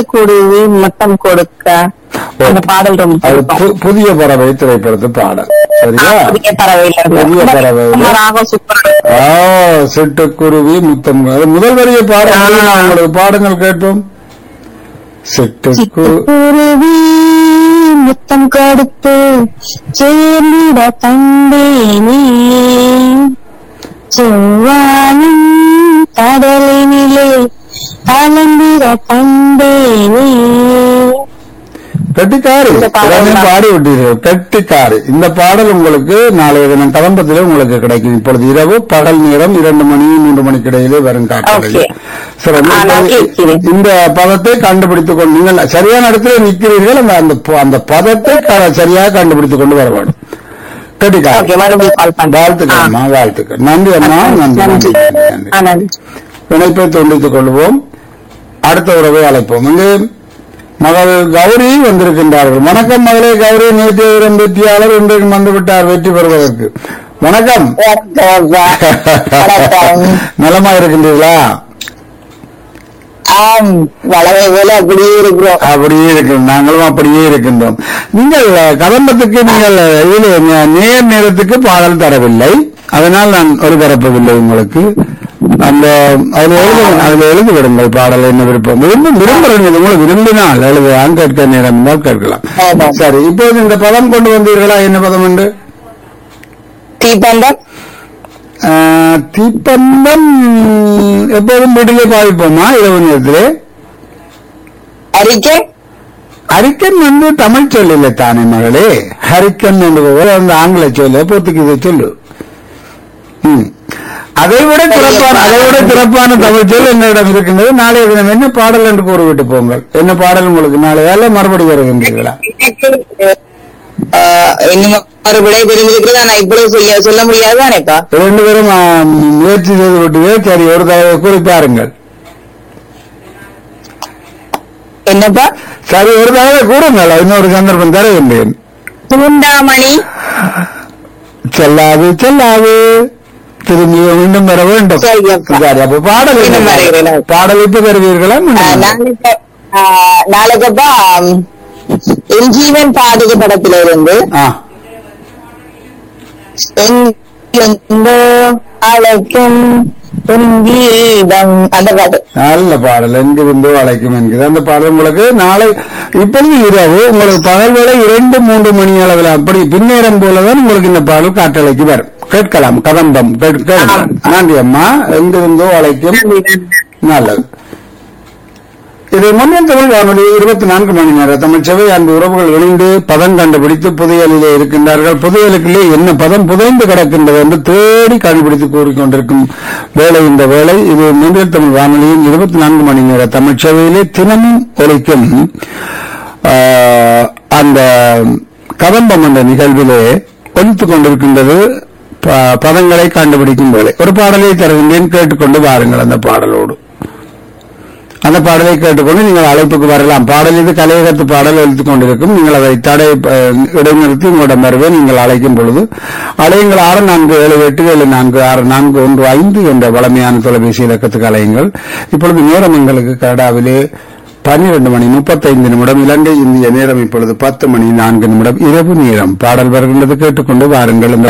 சிட்டுக்குருவி முத்தம் கொடுக்க அந்த பாடல் ரொம்ப அது பிடிக்கும். பு- புதிய பறவை திரைப்படத்து பாடல் சரியா புதிய பறவையில இருந்து. புதிய பறவை. ரொம்ப ராகம் சூப்பரா ஆ சிட்டுக்குருவி முத்தம் அது முதல் வரிய பாடல் நான் உங்களுக்கு பாடுங்கள் கேட்போம் சிட்டுக்கு சிட்டுக்குருவி முத்தம் கொடுத்து சேர்ந்திட தந்தேனே செவ்வாயும் கடலினிலே கலந்திட தந்தேனே கட்டிக்காரி இந்த பாடல் உடனே தான். பாடி விட்டீர்கள் கட்டிக்காரி இந்த பாடல் உங்களுக்கு நாளைய தினம் கதம்பத்திலே உங்களுக்கு கிடைக்கும் இப்பொழுது இரவு பகல் நேரம் இரண்டு மணி மூன்று மணிக்கு இடையிலே வரும் காட்டுகளில் Okay. சரி, ஆ, நான் இப்பொழுது கேட்கிறேன். இந்த பதத்தை கண்டுபிடித்துக் கொண்டு நீங்கள் சரியான இடத்துல நிற்கிறீர்கள் அந்த அந்த ப- அந்த பதத்தை க- சரியாக கண்டுபிடித்துக் கொண்டு வர வேண்டும் கட்டிக்காரி ஓகே மறுபடியும் கால் பண்றேன் வாழ்த்துக்கள் அம்மா வாழ்த்துக்கள் நன்றி அம்மா நன்றி நன்றி நன்றி, நன்றி ஆ, நன்றி இணைப்பை துண்டித்துக் கொள்வோம் அடுத்த உறவை அழைப்போம் இங்கு மகள் கௌரி வந்திருக்கின்றார்கள் வணக்கம் மகளே கௌரி நேற்று இடம் வெற்றியாளர் இன்றைக்கு வந்துவிட்டார் வெற்றி பெறுவதற்கு வணக்கம் வணக்கம். நலமா இருக்கின்றீர்களா ஆம் வளவை போல அப்படியே இருக்கிறோம் அப்படியே இருக்கிறோம் நாங்களும் அப்படியே இருக்கின்றோம் நீங்கள் கதம்பத்துக்கு நீங்கள் இதில் நேர் நேரத்துக்கு பாடல் தரவில்லை அதனால் நான் ஒளிபரப்பவில்லை உங்களுக்கு அந்த அதில் எழுத அதில் எழுதி விடுங்கள் பாடல் என்ன விருப்பம் விரும்பும் விரும்புகிறேன் உங்களுக்கு விரும்பினால் எழுதலாம் கேட்க நேரம் இருந்தால் கேட்கலாம் ஆமாம். சரி இப்போது இந்த பதம் கொண்டு வந்தீர்களா என்ன பதம் என்று தீபந்தம் ஆஹ், தீப்பந்தம் எப்போதும் வீட்டிலே பாவிப்போமா இரவு நேரத்திலே அறிக்கை ஹரிக்கன் வந்து தமிழ் சொல் இல்லை தானே மகளே ஹரிக்கன் என்பது அந்த ஆங்கில சொல்லு போர்த்துகீச சொல்லு ம். அதை விட சிறப்பான அதை விட சிறப்பான தமிழ் சொல் என்னிடம் இருக்கின்றது நாளைய தினம் என்ன பாடல் என்று கூறிவிட்டு போங்கள் என்ன பாடல் உங்களுக்கு நாளை வேலை மறுபடி வருகின்றீர்களா ஆஹ், இன்னும் ஒரு விடை தெரிஞ்சிருக்கிறது ஆனா இப்பொழுது செய்ய சொல்ல முடியாதுதானேப்பா ரெண்டு பேரும் ஆ, முயற்சி செய்து விட்டு சரி ஒரு தடவை கூறி பாருங்கள் என்னப்பா சரி ஒரு தடவை கூறுங்கள் இன்னொரு சந்தர்ப்பம் தருகின்றேன் சுண்டாமணி செல்லாது செல்லாது திரும்பி மீண்டும் வர வேண்டும் சரியப்பா. சரி அப்ப பாடல் என்ன? மீண்டும் வருகிறேன். பாடல் இப்ப தருவீர்களா ஆஹ், மீண்டும் நாளைக்கு ஆஹ், நாளைக்கப்பா ம், என் ஜீவன் பாதக படத்துல இருந்து ஆ எங்கெங்கோ அழைக்கும் உன் கீதம் அந்த பாட்டு நல்ல பாடல் எங்கிருந்தோ அழைக்கும் என்கிறது அந்த பாடல் உங்களுக்கு நாளை இப்பொழுது இரவு உங்களுக்கு பகல் வேளை இரண்டு மூன்று மணி அளவில் அப்படி பின்னேறம் போலதான் உங்களுக்கு இந்த பாடல் காற்றலைக்கு வரும் கேட்கலாம் கதம்பம் கேட்- கேளுங்கள். நன்றி அம்மா எங்கிருந்தோ அழைக்கும் நல்லது இது முன்னின் தமிழ் வானொலி இருபத்தி நான்கு மணி நேர தமிழ் சேவை அன்பு உறவுகள் இணைந்து பதம் கண்டுபிடித்து புதையலிலே இருக்கின்றார்கள் புதையலுக்குள்ளே என்ன பதம் புதைந்து கிடக்கின்றது என்று தேடி கண்டுபிடித்து கூறிக்கொண்டிருக்கும் வேலை இந்த வேலை இது முன்னில் தமிழ் வானொலியின் இருபத்தி நான்கு மணி நேர தமிழ் சேவையிலே தினமும் ஒலிக்கும் ஆஹ், அந்த கதம்பம் என்ற நிகழ்விலே ஒலித்துக் கொண்டிருக்கின்றது ப- பதங்களை கண்டுபிடிக்கும் வேலை ஒரு பாடலை தருகின்றேன் கேட்டுக்கொண்டு வாருங்கள் அந்த பாடலோடு அந்த பாடலை கேட்டுக்கொண்டு நீங்கள் அழைப்புக்கு வரலாம் பாடல் இது கலையகத்து பாடல் எழுத்துக் கொண்டிருக்கும் நீங்கள் அதை தடை அஹ், இடைநிறுத்தி உங்களிடம் வருவே நீங்கள் அழைக்கும் பொழுது அலையுங்கள் ஆறு நான்கு ஏழு எட்டு ஏழு நான்கு ஆறு நான்கு ஒன்று ஐந்து என்ற வளமையான தொலைபேசி இலக்கத்துக்கு அலையுங்கள் இப்பொழுது நேரம் எங்களுக்கு கனடாவிலே பன்னிரண்டு மணி முப்பத்தைந்து நிமிடம் இலங்கை இந்திய நேரம் இப்பொழுது பத்து மணி நான்கு நிமிடம் இரவு நேரம் பாடல் வருகின்றது கேட்டுக்கொண்டு வாருங்கள் இந்த